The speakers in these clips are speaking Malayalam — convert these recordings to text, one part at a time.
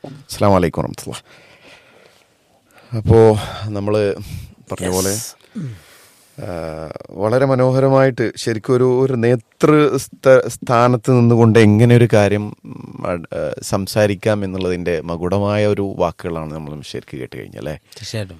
അസ്സാം വലൈക്കും വറഹമത്തുള്ള അപ്പോൾ നമ്മൾ പറഞ്ഞ പോലെ ആ, വളരെ മനോഹരമായിട്ട് ശരിക്കും ഒരു ഒരു നേതൃ സ്ഥ- സ്ഥാനത്ത് നിന്നുകൊണ്ട് എങ്ങനെ ഒരു കാര്യം ഉം, അഡ്- ആ, സംസാരിക്കാം എന്നുള്ളതിൻ്റെ മകുടമായ ഒരു വാക്കുകളാണ് നമ്മൾ ശരിക്കും കേട്ട് കഴിഞ്ഞാൽ അല്ലേ തീർച്ചയായിട്ടും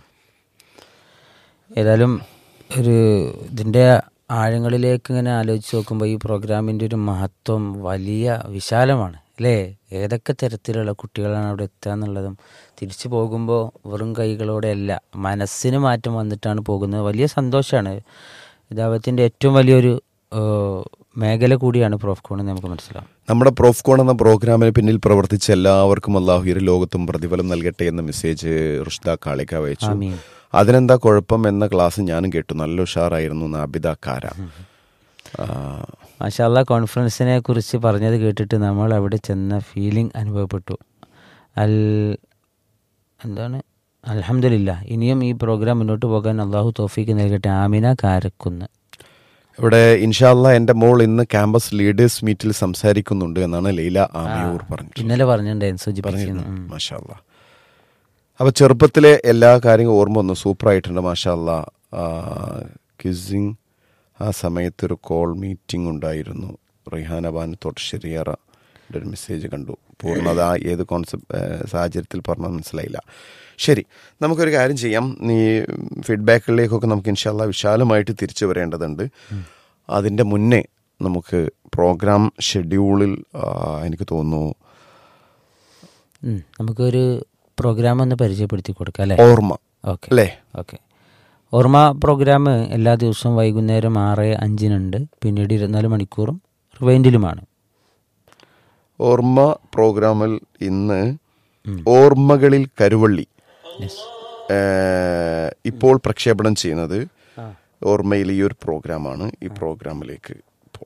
ഏതായാലും ഒരു ഇതിൻ്റെ ആഴങ്ങളിലേക്ക് ഇങ്ങനെ ആലോചിച്ച് നോക്കുമ്പോൾ ഈ പ്രോഗ്രാമിൻ്റെ ഒരു മഹത്വം വലിയ വിശാലമാണ് അല്ലേ ഏതൊക്കെ തരത്തിലുള്ള കുട്ടികളാണ് അവിടെ എത്തുക എന്നുള്ളതും തിരിച്ചു പോകുമ്പോൾ വെറും കൈകളോടെ അല്ല മനസ്സിന് മാറ്റം വന്നിട്ടാണ് പോകുന്നത് വലിയ സന്തോഷമാണ് ഇതാവത്തിൻ്റെ ഏറ്റവും വലിയൊരു ഏഹ്, മേഖല കൂടിയാണ് പ്രോഫ് കോൺ നമുക്ക് മനസ്സിലാവും നമ്മുടെ പ്രോഫ് കോൺ എന്ന പ്രോഗ്രാമിന് പിന്നിൽ പ്രവർത്തിച്ച എല്ലാവർക്കും അള്ളാഹു ഇരു ലോകത്തും പ്രതിഫലം നൽകട്ടെ എന്ന മെസ്സേജ് റുഷ്ദ കാളിക്ക അയച്ചു ആമീൻ. അതിനെന്താ കുഴപ്പം എന്ന ക്ലാസ് ഞാനും കേട്ടു നല്ല ഉഷാറായിരുന്നു നാബിദ കാര ആ, മാഷാല്ല കോൺഫറൻസിനെ കുറിച്ച് പറഞ്ഞത് കേട്ടിട്ട് നമ്മൾ അവിടെ ചെന്ന ഫീലിംഗ് അനുഭവപ്പെട്ടു അൽ എന്താണ് അലഹമില്ല ഇനിയും ഈ പ്രോഗ്രാം മുന്നോട്ട് പോകാൻ അള്ളാഹു തോഫീക്ക് നൽകട്ടെ ആമിന കാരക്കുന്ന് ഇവിടെ ഇൻഷാല്ല എന്റെ മോൾ ഇന്ന് ക്യാമ്പസ് ലീഡേഴ്സ് മീറ്റിൽ സംസാരിക്കുന്നുണ്ട് എന്നാണ് ലീല ആമിയൂർ പറഞ്ഞിട്ടുള്ളത് ഇന്നലെ പറഞ്ഞിട്ടുണ്ടായിരുന്നു സൂചിപ്പിച്ചിരുന്നു പറഞ്ഞിരുന്നു മാഷാല്ല അപ്പൊ ചെറുപ്പത്തിലെ എല്ലാ കാര്യങ്ങളും ഓർമ്മ വന്നു സൂപ്പറായിട്ടുണ്ട് മാഷാല്ല കിസിങ് ആ സമയത്ത് ഒരു കോൾ മീറ്റിംഗ് ഉണ്ടായിരുന്നു റിഹാന ബാൻ തൊട്ടശ്ശേരിയറ ഒരു മെസ്സേജ് കണ്ടു പൂർണ്ണത ഏത് കോൺസെപ്റ്റ് സാഹചര്യത്തിൽ പറഞ്ഞത് മനസ്സിലായില്ല ശരി നമുക്കൊരു കാര്യം ചെയ്യാം നീ ഫീഡ്ബാക്കുകളിലേക്കൊക്കെ നമുക്ക് ഇൻഷാല്ല വിശാലമായിട്ട് തിരിച്ചു വരേണ്ടതുണ്ട് അതിൻ്റെ മുന്നേ നമുക്ക് പ്രോഗ്രാം ഷെഡ്യൂളിൽ ആ, എനിക്ക് തോന്നുന്നു ഉം, നമുക്കൊരു പ്രോഗ്രാം ഒന്ന് പരിചയപ്പെടുത്തി കൊടുക്കാം അല്ലേ ഓർമ്മ ഓക്കെ അല്ലേ ഓക്കെ ഓർമ്മ പ്രോഗ്രാം എല്ലാ ദിവസവും വൈകുന്നേരം ആറ് അഞ്ചിനുണ്ട് പിന്നീട് ഇരുപത്തിനാല് മണിക്കൂറും റിവൈൻഡിലുമാണ് ഓർമ്മ പ്രോഗ്രാമിൽ ഇന്ന് ഓർമ്മകളിൽ കരുവള്ളി ഏഹ്, ഇപ്പോൾ പ്രക്ഷേപണം ചെയ്യുന്നത് ഓർമ്മയിൽ ഈ ഒരു പ്രോഗ്രാമാണ് ഈ പ്രോഗ്രാമിലേക്ക് പോ-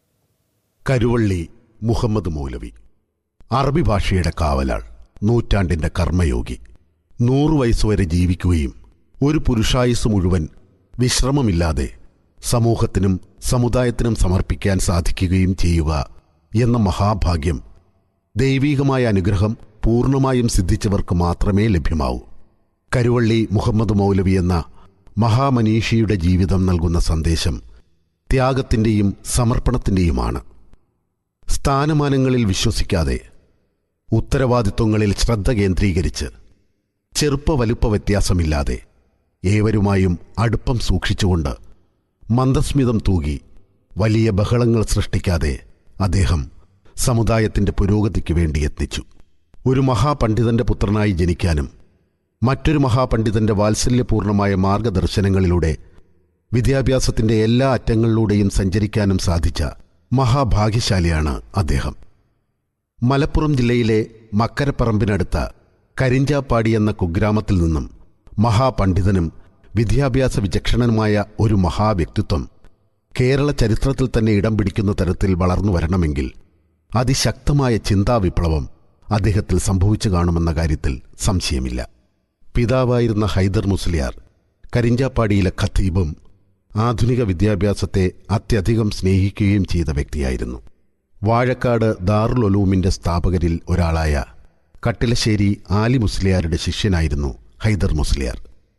കരുവള്ളി മുഹമ്മദ് മൗലവി അറബി ഭാഷയുടെ കാവലാൾ നൂറ്റാണ്ടിന്റെ കർമ്മയോഗി നൂറു വയസ്സുവരെ ജീവിക്കുകയും ഒരു പുരുഷായുസ് മുഴുവൻ വിശ്രമമില്ലാതെ സമൂഹത്തിനും സമുദായത്തിനും സമർപ്പിക്കാൻ സാധിക്കുകയും ചെയ്യുക എന്ന മഹാഭാഗ്യം ദൈവീകമായ അനുഗ്രഹം പൂർണ്ണമായും സിദ്ധിച്ചവർക്ക് മാത്രമേ ലഭ്യമാവൂ കരുവള്ളി മുഹമ്മദ് മൗലവി എന്ന മഹാമനീഷിയുടെ ജീവിതം നൽകുന്ന സന്ദേശം ത്യാഗത്തിന്റെയും സമർപ്പണത്തിന്റെയുമാണ് സ്ഥാനമാനങ്ങളിൽ വിശ്വസിക്കാതെ ഉത്തരവാദിത്വങ്ങളിൽ ശ്രദ്ധ കേന്ദ്രീകരിച്ച് ചെറുപ്പ വലുപ്പ വ്യത്യാസമില്ലാതെ ഏവരുമായും അടുപ്പം സൂക്ഷിച്ചുകൊണ്ട് മന്ദസ്മിതം തൂകി വലിയ ബഹളങ്ങൾ സൃഷ്ടിക്കാതെ അദ്ദേഹം സമുദായത്തിന്റെ പുരോഗതിക്ക് വേണ്ടി യത്നിച്ചു ഒരു മഹാപണ്ഡിതന്റെ പുത്രനായി ജനിക്കാനും മറ്റൊരു മഹാപണ്ഡിതന്റെ വാത്സല്യപൂർണമായ മാർഗദർശനങ്ങളിലൂടെ വിദ്യാഭ്യാസത്തിന്റെ എല്ലാ അറ്റങ്ങളിലൂടെയും സഞ്ചരിക്കാനും സാധിച്ച മഹാഭാഗ്യശാലിയാണ് അദ്ദേഹം മലപ്പുറം ജില്ലയിലെ മക്കരപ്പറമ്പിനടുത്ത കരിഞ്ചാപ്പാടി എന്ന കുഗ്രാമത്തിൽ നിന്നും മഹാപണ്ഡിതനും വിദ്യാഭ്യാസ വിചക്ഷണനുമായ ഒരു മഹാവ്യക്തിത്വം കേരള ചരിത്രത്തിൽ തന്നെ ഇടം പിടിക്കുന്ന തരത്തിൽ വളർന്നു വരണമെങ്കിൽ അതിശക്തമായ ചിന്താവിപ്ലവം അദ്ദേഹത്തിൽ സംഭവിച്ചു കാണുമെന്ന കാര്യത്തിൽ സംശയമില്ല പിതാവായിരുന്ന ഹൈദർ മുസ്ലിയാർ കരിഞ്ചാപ്പാടിയിലെ ഖത്തീബും ആധുനിക വിദ്യാഭ്യാസത്തെ അത്യധികം സ്നേഹിക്കുകയും ചെയ്ത വ്യക്തിയായിരുന്നു വാഴക്കാട് ദാറുൽ ഒലൂമിന്റെ സ്ഥാപകരിൽ ഒരാളായ കട്ടിലശ്ശേരി ആലി മുസ്ലിയാരുടെ ശിഷ്യനായിരുന്നു ഹൈദർ മുസ്ലിയാർ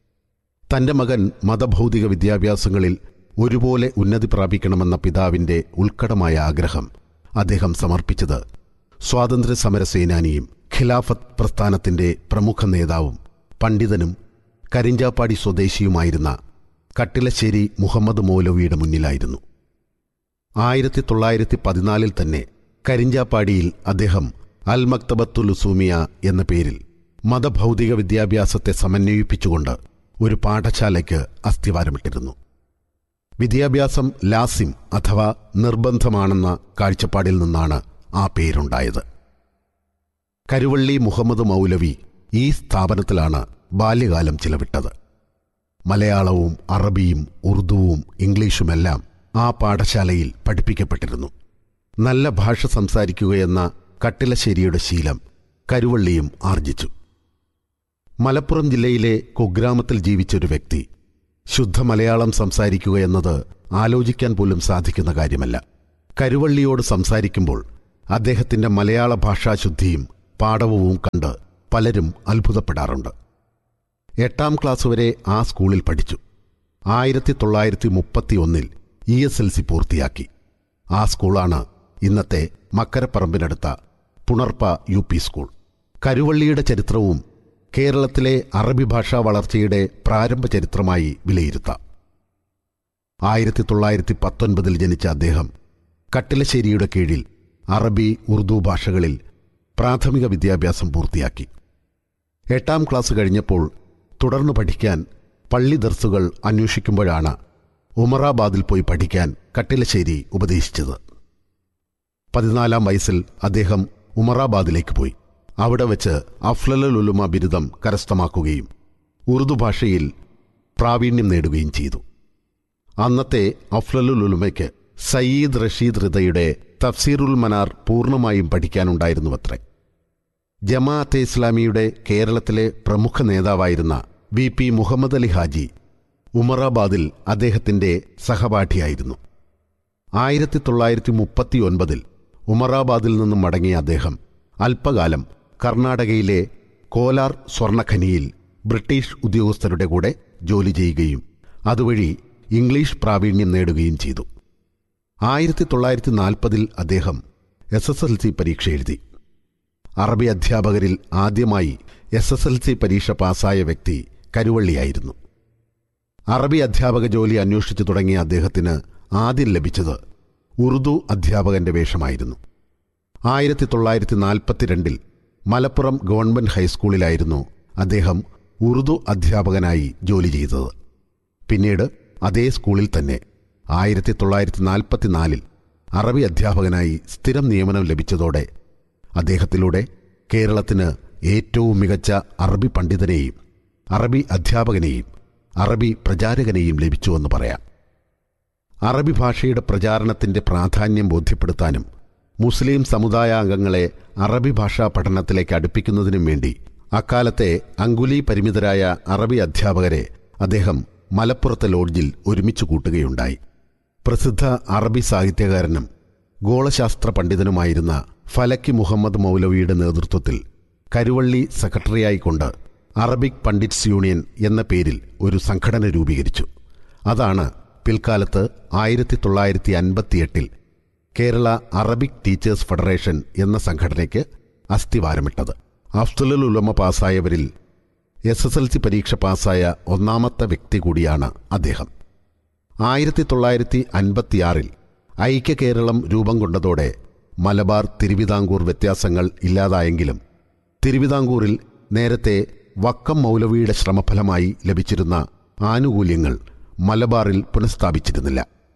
തന്റെ മകൻ മതഭൗതിക വിദ്യാഭ്യാസങ്ങളിൽ ഒരുപോലെ ഉന്നതി പ്രാപിക്കണമെന്ന പിതാവിന്റെ ഉത്കടമായ ആഗ്രഹം അദ്ദേഹം സമർപ്പിച്ചത് സ്വാതന്ത്ര്യ സമര സേനാനിയും ഖിലാഫത്ത് പ്രസ്ഥാനത്തിന്റെ പ്രമുഖ നേതാവും പണ്ഡിതനും കരിഞ്ചാപ്പാടി സ്വദേശിയുമായിരുന്ന കട്ടിലശ്ശേരി മുഹമ്മദ് മൗലവിയുടെ മുന്നിലായിരുന്നു ആയിരത്തി തൊള്ളായിരത്തി പതിനാലിൽ തന്നെ കരിഞ്ചാപ്പാടിയിൽ അദ്ദേഹം അൽ മക്തബത്തുൽ ഉസൂമിയ എന്ന പേരിൽ മതഭൗതിക വിദ്യാഭ്യാസത്തെ സമന്വയിപ്പിച്ചുകൊണ്ട് ഒരു പാഠശാലയ്ക്ക് അസ്ഥിവാരമിട്ടിരുന്നു വിദ്യാഭ്യാസം ലാസിം അഥവാ നിർബന്ധമാണെന്ന കാഴ്ചപ്പാടിൽ നിന്നാണ് ആ പേരുണ്ടായത് കരുവള്ളി മുഹമ്മദ് മൗലവി ഈ സ്ഥാപനത്തിലാണ് ബാല്യകാലം ചിലവിട്ടത് മലയാളവും അറബിയും ഉറുദുവും ഇംഗ്ലീഷുമെല്ലാം ആ പാഠശാലയിൽ പഠിപ്പിക്കപ്പെട്ടിരുന്നു നല്ല ഭാഷ സംസാരിക്കുകയെന്ന കട്ടിലശ്ശേരിയുടെ ശീലം കരുവള്ളിയും ആർജിച്ചു മലപ്പുറം ജില്ലയിലെ കുഗ്രാമത്തിൽ ജീവിച്ചൊരു വ്യക്തി ശുദ്ധ മലയാളം സംസാരിക്കുക എന്നത് ആലോചിക്കാൻ പോലും സാധിക്കുന്ന കാര്യമല്ല കരുവള്ളിയോട് സംസാരിക്കുമ്പോൾ അദ്ദേഹത്തിന്റെ മലയാള ഭാഷാശുദ്ധിയും പാടവവും കണ്ട് പലരും അത്ഭുതപ്പെടാറുണ്ട് എട്ടാം ക്ലാസ് വരെ ആ സ്കൂളിൽ പഠിച്ചു ആയിരത്തി തൊള്ളായിരത്തി മുപ്പത്തി ഒന്നിൽ ഇ എസ് എൽ സി പൂർത്തിയാക്കി ആ സ്കൂളാണ് ഇന്നത്തെ മക്കരപ്പറമ്പിനടുത്ത പുണർപ്പ യു പി സ്കൂൾ കരുവള്ളിയുടെ ചരിത്രവും കേരളത്തിലെ അറബി ഭാഷാ വളർച്ചയുടെ പ്രാരംഭ ചരിത്രമായി വിലയിരുത്താം ആയിരത്തി തൊള്ളായിരത്തി പത്തൊൻപതിൽ ജനിച്ച അദ്ദേഹം കട്ടിലശ്ശേരിയുടെ കീഴിൽ അറബി ഉറുദു ഭാഷകളിൽ പ്രാഥമിക വിദ്യാഭ്യാസം പൂർത്തിയാക്കി എട്ടാം ക്ലാസ് കഴിഞ്ഞപ്പോൾ തുടർന്ന് പഠിക്കാൻ പള്ളി ദർസുകൾ അന്വേഷിക്കുമ്പോഴാണ് ഉമറാബാദിൽ പോയി പഠിക്കാൻ കട്ടിലശ്ശേരി ഉപദേശിച്ചത് പതിനാലാം വയസ്സിൽ അദ്ദേഹം ഉമറാബാദിലേക്ക് പോയി അവിടെ വെച്ച് അഫ്ലലുലുമ ബിരുദം കരസ്ഥമാക്കുകയും ഉറുദു ഭാഷയിൽ പ്രാവീണ്യം നേടുകയും ചെയ്തു അന്നത്തെ അഫ്ലലുലുമയ്ക്ക് സയ്യിദ് റഷീദ് റിദയുടെ തഫ്സീറുൽ മനാർ പൂർണ്ണമായും പഠിക്കാനുണ്ടായിരുന്നുവത്രേ ജമാഅത്തെ ഇസ്ലാമിയുടെ കേരളത്തിലെ പ്രമുഖ നേതാവായിരുന്ന വി പി മുഹമ്മദ് അലി ഹാജി ഉമറാബാദിൽ അദ്ദേഹത്തിന്റെ സഹപാഠിയായിരുന്നു ആയിരത്തി തൊള്ളായിരത്തി മുപ്പത്തി ഒൻപതിൽ ഉമറാബാദിൽ നിന്നും മടങ്ങിയ അദ്ദേഹം അല്പകാലം കർണാടകയിലെ കോലാർ സ്വർണഖനിയിൽ ബ്രിട്ടീഷ് ഉദ്യോഗസ്ഥരുടെ കൂടെ ജോലി ചെയ്യുകയും അതുവഴി ഇംഗ്ലീഷ് പ്രാവീണ്യം നേടുകയും ചെയ്തു ആയിരത്തി തൊള്ളായിരത്തി നാൽപ്പതിൽ അദ്ദേഹം എസ് എസ് എൽ സി പരീക്ഷ എഴുതി അറബി അധ്യാപകരിൽ ആദ്യമായി എസ് എസ് എൽ സി പരീക്ഷ പാസ്സായ വ്യക്തി കരുവള്ളിയായിരുന്നു അറബി അധ്യാപക ജോലി അന്വേഷിച്ചു തുടങ്ങിയ അദ്ദേഹത്തിന് ആദ്യം ലഭിച്ചത് ഉറുദു അധ്യാപകന്റെ വേഷമായിരുന്നു ആയിരത്തി തൊള്ളായിരത്തി നാൽപ്പത്തിരണ്ടിൽ മലപ്പുറം ഗവൺമെന്റ് ഹൈസ്കൂളിലായിരുന്നു അദ്ദേഹം ഉറുദു അധ്യാപകനായി ജോലി ചെയ്തത് പിന്നീട് അതേ സ്കൂളിൽ തന്നെ ആയിരത്തി തൊള്ളായിരത്തി നാൽപ്പത്തിനാലിൽ അറബി അധ്യാപകനായി സ്ഥിരം നിയമനം ലഭിച്ചതോടെ അദ്ദേഹത്തിലൂടെ കേരളത്തിന് ഏറ്റവും മികച്ച അറബി പണ്ഡിതനെയും അറബി അധ്യാപകനെയും അറബി പ്രചാരകനെയും ലഭിച്ചുവെന്ന് പറയാം അറബി ഭാഷയുടെ പ്രചാരണത്തിന്റെ പ്രാധാന്യം ബോധ്യപ്പെടുത്താനും മുസ്ലിം സമുദായാംഗങ്ങളെ അറബി ഭാഷാ പഠനത്തിലേക്ക് അടുപ്പിക്കുന്നതിനും വേണ്ടി അക്കാലത്തെ അങ്കുലി പരിമിതരായ അറബി അധ്യാപകരെ അദ്ദേഹം മലപ്പുറത്തെ ലോഡ്ജിൽ ഒരുമിച്ച് കൂട്ടുകയുണ്ടായി പ്രസിദ്ധ അറബി സാഹിത്യകാരനും ഗോളശാസ്ത്ര പണ്ഡിതനുമായിരുന്ന ഫലക്കി മുഹമ്മദ് മൗലവിയുടെ നേതൃത്വത്തിൽ കരുവള്ളി സെക്രട്ടറിയായിക്കൊണ്ട് അറബിക് പണ്ഡിറ്റ്സ് യൂണിയൻ എന്ന പേരിൽ ഒരു സംഘടന രൂപീകരിച്ചു അതാണ് പിൽക്കാലത്ത് ആയിരത്തി തൊള്ളായിരത്തി അൻപത്തിയെട്ടിൽ കേരള അറബിക് ടീച്ചേഴ്സ് ഫെഡറേഷൻ എന്ന സംഘടനയ്ക്ക് അസ്ഥിവാരമിട്ടത് അഫ്സലുൽ ഉലമ പാസ്സായവരിൽ എസ് എസ് എൽ സി പരീക്ഷ പാസ്സായ ഒന്നാമത്തെ വ്യക്തി കൂടിയാണ് അദ്ദേഹം ആയിരത്തി തൊള്ളായിരത്തി അൻപത്തിയാറിൽ ഐക്യ കേരളം രൂപം കൊണ്ടതോടെ മലബാർ തിരുവിതാംകൂർ വ്യത്യാസങ്ങൾ ഇല്ലാതായെങ്കിലും തിരുവിതാംകൂറിൽ നേരത്തെ വക്കം മൗലവിയുടെ ശ്രമഫലമായി ലഭിച്ചിരുന്ന ആനുകൂല്യങ്ങൾ മലബാറിൽ പുനഃസ്ഥാപിച്ചിരുന്നില്ല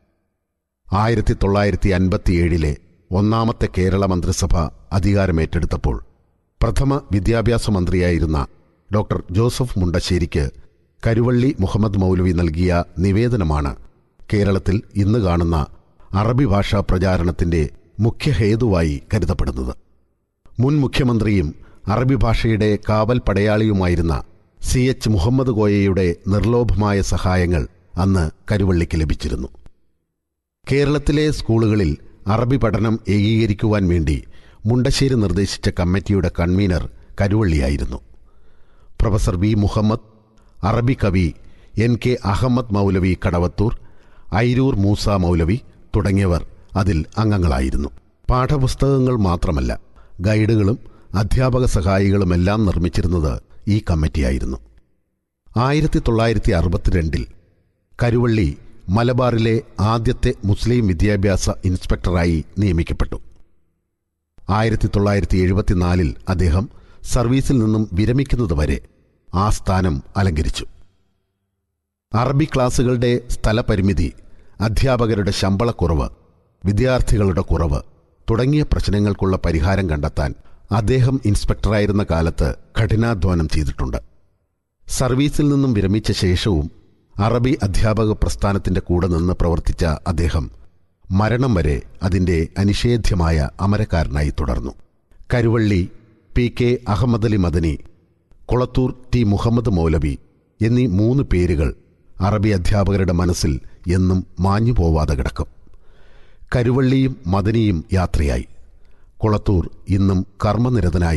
ആയിരത്തി തൊള്ളായിരത്തി അൻപത്തിയേഴിലെ ഒന്നാമത്തെ കേരള മന്ത്രിസഭ അധികാരമേറ്റെടുത്തപ്പോൾ പ്രഥമ വിദ്യാഭ്യാസ മന്ത്രിയായിരുന്ന ഡോക്ടർ ജോസഫ് മുണ്ടശ്ശേരിക്ക് കരുവള്ളി മുഹമ്മദ് മൗലവി നൽകിയ നിവേദനമാണ് കേരളത്തിൽ ഇന്ന് കാണുന്ന അറബി ഭാഷാ പ്രചാരണത്തിന്റെ മുഖ്യ ഹേതുവായി കരുതപ്പെടുന്നത് മുൻ മുഖ്യമന്ത്രിയും അറബി ഭാഷയുടെ കാവൽ പടയാളിയുമായിരുന്ന സി എച്ച് മുഹമ്മദ് കോയയുടെ നിർലോഭമായ സഹായങ്ങൾ അന്ന് കരുവള്ളിക്ക് ലഭിച്ചിരുന്നു കേരളത്തിലെ സ്കൂളുകളിൽ അറബി പഠനം ഏകീകരിക്കുവാൻ വേണ്ടി മുണ്ടശ്ശേരി നിർദ്ദേശിച്ച കമ്മിറ്റിയുടെ കൺവീനർ കരുവള്ളിയായിരുന്നു പ്രൊഫസർ വി മുഹമ്മദ് അറബി കവി എൻ കെ അഹമ്മദ് മൗലവി കടവത്തൂർ ഐരൂർ മൂസ മൗലവി തുടങ്ങിയവർ അതിൽ അംഗങ്ങളായിരുന്നു പാഠപുസ്തകങ്ങൾ മാത്രമല്ല ഗൈഡുകളും അധ്യാപക സഹായികളുമെല്ലാം നിർമ്മിച്ചിരുന്നത് ഈ കമ്മിറ്റിയായിരുന്നു ആയിരത്തി തൊള്ളായിരത്തി അറുപത്തിരണ്ടിൽ കരുവള്ളി മലബാറിലെ ആദ്യത്തെ മുസ്ലിം വിദ്യാഭ്യാസ ഇൻസ്പെക്ടറായി നിയമിക്കപ്പെട്ടു ആയിരത്തി തൊള്ളായിരത്തി എഴുപത്തിനാലിൽ അദ്ദേഹം സർവീസിൽ നിന്നും വിരമിക്കുന്നതുവരെ ആ സ്ഥാനം അലങ്കരിച്ചു അറബി ക്ലാസുകളുടെ സ്ഥലപരിമിതി അധ്യാപകരുടെ ശമ്പളക്കുറവ് വിദ്യാർത്ഥികളുടെ കുറവ് തുടങ്ങിയ പ്രശ്നങ്ങൾക്കുള്ള പരിഹാരം കണ്ടെത്താൻ അദ്ദേഹം ഇൻസ്പെക്ടറായിരുന്ന കാലത്ത് കഠിനാധ്വാനം ചെയ്തിട്ടുണ്ട് സർവീസിൽ നിന്നും വിരമിച്ച ശേഷവും അറബി അധ്യാപക പ്രസ്ഥാനത്തിന്റെ കൂടെ നിന്ന് പ്രവർത്തിച്ച അദ്ദേഹം മരണം വരെ അതിന്റെ അനിഷേധ്യമായ അമരക്കാരനായി തുടർന്നു Karuvalli P K Ahammad Ali Madani Kulathur T Muhammad Maulavi എന്നീ മൂന്ന് പേരുകൾ അറബി അധ്യാപകരുടെ മനസ്സിൽ എന്നും മാഞ്ഞു പോവാതെ കിടക്കും കരുവള്ളിയും മദനിയും യാത്രയായി കുളത്തൂർ ഇന്നും കർമ്മനിരതനായി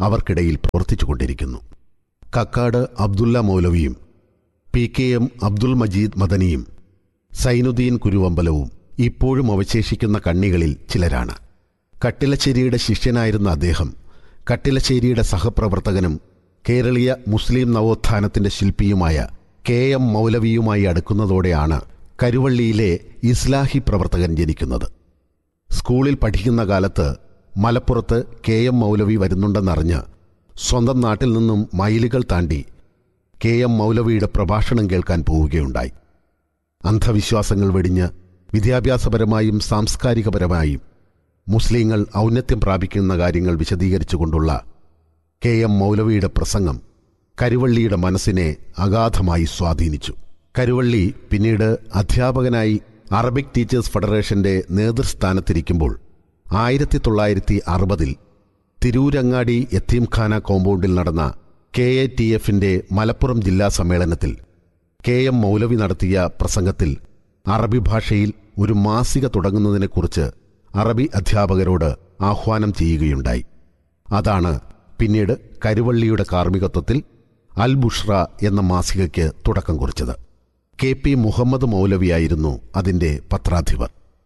അവർക്കിടയിൽ പ്രവർത്തിച്ചുകൊണ്ടിരിക്കുന്നു കക്കാട് അബ്ദുല്ല മൗലവിയും P K M Abdul Majeed മദനിയും സൈനുദ്ദീൻ കുരുവമ്പലവും ഇപ്പോഴും അവശേഷിക്കുന്ന കണ്ണികളിൽ ചിലരാണ് കട്ടിലശ്ശേരിയുടെ ശിഷ്യനായിരുന്ന അദ്ദേഹം കട്ടിലശ്ശേരിയുടെ സഹപ്രവർത്തകനും കേരളീയ മുസ്ലിം നവോത്ഥാനത്തിന്റെ ശില്പിയുമായ കെ എം മൗലവിയുമായി അടുക്കുന്നതോടെയാണ് കരുവള്ളിയിലെ ഇസ്ലാഹി പ്രവർത്തകൻ ജനിക്കുന്നത് സ്കൂളിൽ പഠിക്കുന്ന കാലത്ത് മലപ്പുറത്ത് കെ എം മൗലവി വരുന്നുണ്ടെന്നറിഞ്ഞ് സ്വന്തം നാട്ടിൽ നിന്നും മൈലുകൾ താണ്ടി കെ എം മൗലവിയുടെ പ്രഭാഷണം കേൾക്കാൻ പോവുകയുണ്ടായി അന്ധവിശ്വാസങ്ങൾ വെടിഞ്ഞ് വിദ്യാഭ്യാസപരമായും സാംസ്കാരികപരമായും മുസ്ലിങ്ങൾ ഔന്നത്യം പ്രാപിക്കുന്ന കാര്യങ്ങൾ വിശദീകരിച്ചുകൊണ്ടുള്ള കെ എം മൗലവിയുടെ പ്രസംഗം കരുവള്ളിയുടെ മനസ്സിനെ അഗാധമായി സ്വാധീനിച്ചു കരുവള്ളി പിന്നീട് അധ്യാപകനായി അറബിക് ടീച്ചേഴ്സ് ഫെഡറേഷന്റെ നേതൃസ്ഥാനത്തിരിക്കുമ്പോൾ ആയിരത്തി തൊള്ളായിരത്തി അറുപതിൽ തിരൂരങ്ങാടി യത്തീംഖാന കോമ്പൗണ്ടിൽ നടന്ന കെ എ ടി എഫിന്റെ മലപ്പുറം ജില്ലാ സമ്മേളനത്തിൽ കെ എം മൗലവി നടത്തിയ പ്രസംഗത്തിൽ അറബി ഭാഷയിൽ ഒരു മാസിക തുടങ്ങുന്നതിനെക്കുറിച്ച് അറബി അധ്യാപകരോട് ആഹ്വാനം ചെയ്യുകയുണ്ടായി അതാണ് പിന്നീട് കരുവള്ളിയുടെ കാർമ്മികത്വത്തിൽ അൽ ബുഷ്ര എന്ന മാസികയ്ക്ക് തുടക്കം കുറിച്ചത് കെ പി മുഹമ്മദ് മൗലവിയായിരുന്നു അതിന്റെ പത്രാധിപർ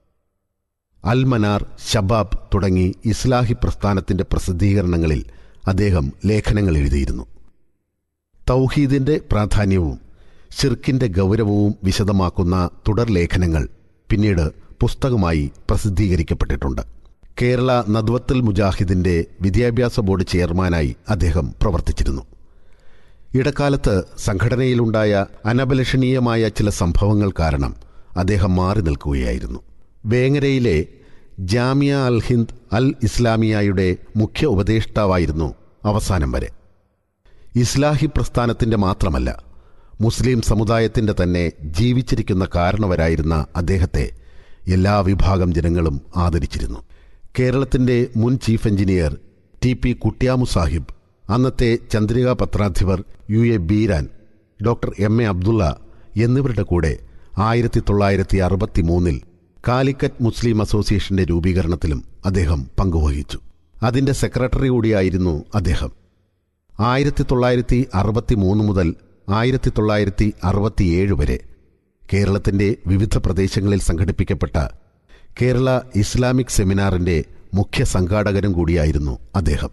അൽ മനാർ ഷബാബ് തുടങ്ങി ഇസ്ലാഹി പ്രസ്ഥാനത്തിന്റെ പ്രസിദ്ധീകരണങ്ങളിൽ അദ്ദേഹം ലേഖനങ്ങൾ എഴുതിയിരുന്നു തൗഹീദിന്റെ പ്രാധാന്യവും ഷിർക്കിന്റെ ഗൗരവവും വിശദമാക്കുന്ന തുടർ ലേഖനങ്ങൾ പിന്നീട് പുസ്തകമായി പ്രസിദ്ധീകരിക്കപ്പെട്ടിട്ടുണ്ട് കേരള നദ്വത്തുൽ മുജാഹിദിന്റെ വിദ്യാഭ്യാസ ബോർഡ് ചെയർമാനായി അദ്ദേഹം പ്രവർത്തിച്ചിരുന്നു ഇടക്കാലത്ത് സംഘടനയിലുണ്ടായ അനഭിലഷണീയമായ ചില സംഭവങ്ങൾ കാരണം അദ്ദേഹം മാറി നിൽക്കുകയായിരുന്നു വേങ്ങരയിലെ ജാമിയ അൽ ഹിന്ദ് അൽ ഇസ്ലാമിയയുടെ മുഖ്യ ഉപദേഷ്ടാവായിരുന്നു അവസാനം വരെ ഇസ്ലാഹി പ്രസ്ഥാനത്തിന്റെ മാത്രമല്ല മുസ്ലിം സമുദായത്തിന്റെ തന്നെ ജീവിച്ചിരിക്കുന്ന കാരണവരായിരുന്ന അദ്ദേഹത്തെ എല്ലാ വിഭാഗം ജനങ്ങളും ആദരിച്ചിരുന്നു കേരളത്തിന്റെ മുൻ chief engineer T P Kutyamu Sahib അന്നത്തെ ചന്ദ്രിക പത്രാധിപർ U A Beeran doctor M A Abdulla എന്നിവരുടെ കൂടെ ആയിരത്തി തൊള്ളായിരത്തി അറുപത്തി മൂന്നിൽ കാലിക്കറ്റ് മുസ്ലിം അസോസിയേഷന്റെ രൂപീകരണത്തിലും അദ്ദേഹം പങ്കുവഹിച്ചു അതിന്റെ സെക്രട്ടറി കൂടിയായിരുന്നു അദ്ദേഹം ആയിരത്തി തൊള്ളായിരത്തി അറുപത്തി മൂന്ന് മുതൽ ആയിരത്തി തൊള്ളായിരത്തി അറുപത്തിയേഴ് വരെ കേരളത്തിന്റെ വിവിധ പ്രദേശങ്ങളിൽ സംഘടിപ്പിക്കപ്പെട്ട കേരള ഇസ്ലാമിക് സെമിനാറിന്റെ മുഖ്യ സംഘാടകരും കൂടിയായിരുന്നു അദ്ദേഹം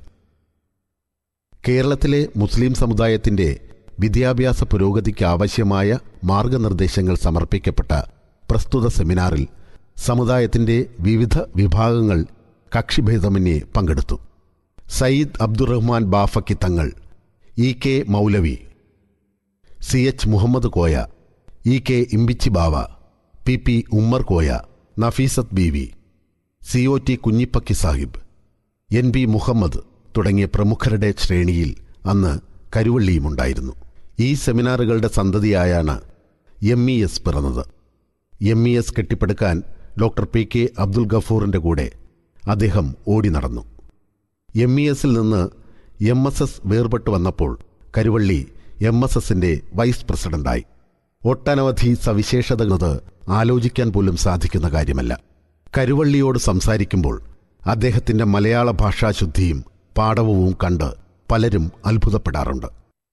കേരളത്തിലെ മുസ്ലിം സമുദായത്തിന്റെ വിദ്യാഭ്യാസ പുരോഗതിക്ക് ആവശ്യമായ മാർഗനിർദ്ദേശങ്ങൾ സമർപ്പിക്കപ്പെട്ട പ്രസ്തുത സെമിനാറിൽ സമുദായത്തിന്റെ വിവിധ വിഭാഗങ്ങൾ കക്ഷിഭേദമന്യേ പങ്കെടുത്തു Sayyid Abdurahman Bafaqi Thangal E K Maulavi C H Muhammad Koya E K Imbichi Bava P P Ummer Koya Nafeesath Beevi C O T Kunhippakki Sahib N B Muhammad തുടങ്ങിയ പ്രമുഖരുടെ ശ്രേണിയിൽ അന്ന് കരുവള്ളിയുമുണ്ടായിരുന്നു ഈ സെമിനാറുകളുടെ സന്തതിയായാണ് എം ഇ എസ് പിറന്നത് എം ഇ എസ് കെട്ടിപ്പടുക്കാൻ ഡോക്ടർ പി കെ അബ്ദുൽ ഗഫൂറിന്റെ കൂടെ അദ്ദേഹം ഓടി നടന്നു എം ഇ എസിൽ നിന്ന് എം എസ് എസ് വേർപെട്ടു വന്നപ്പോൾ കരുവള്ളി എം എസ് എസിന്റെ വൈസ് പ്രസിഡന്റായി ഒട്ടനവധി സവിശേഷതകളത് ആലോചിക്കാൻ പോലും സാധിക്കുന്ന കാര്യമല്ല കരുവള്ളിയോട് സംസാരിക്കുമ്പോൾ അദ്ദേഹത്തിന്റെ മലയാള ഭാഷാശുദ്ധിയും പാടവവും കണ്ട് പലരും അത്ഭുതപ്പെടാറുണ്ട്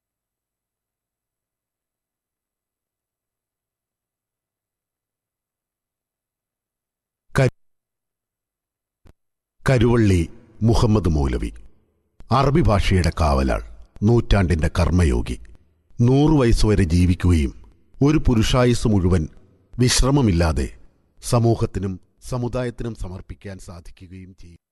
കരുവള്ളി മുഹമ്മദ് മൗലവി അറബി ഭാഷയുടെ കാവലാൾ നൂറ്റാണ്ടിന്റെ കർമ്മയോഗി നൂറു വയസ്സുവരെ ജീവിക്കുകയും ഒരു പുരുഷായുസ് മുഴുവൻ വിശ്രമമില്ലാതെ സമൂഹത്തിനും സമുദായത്തിനും സമർപ്പിക്കാൻ സാധിക്കുകയും ചെയ്യും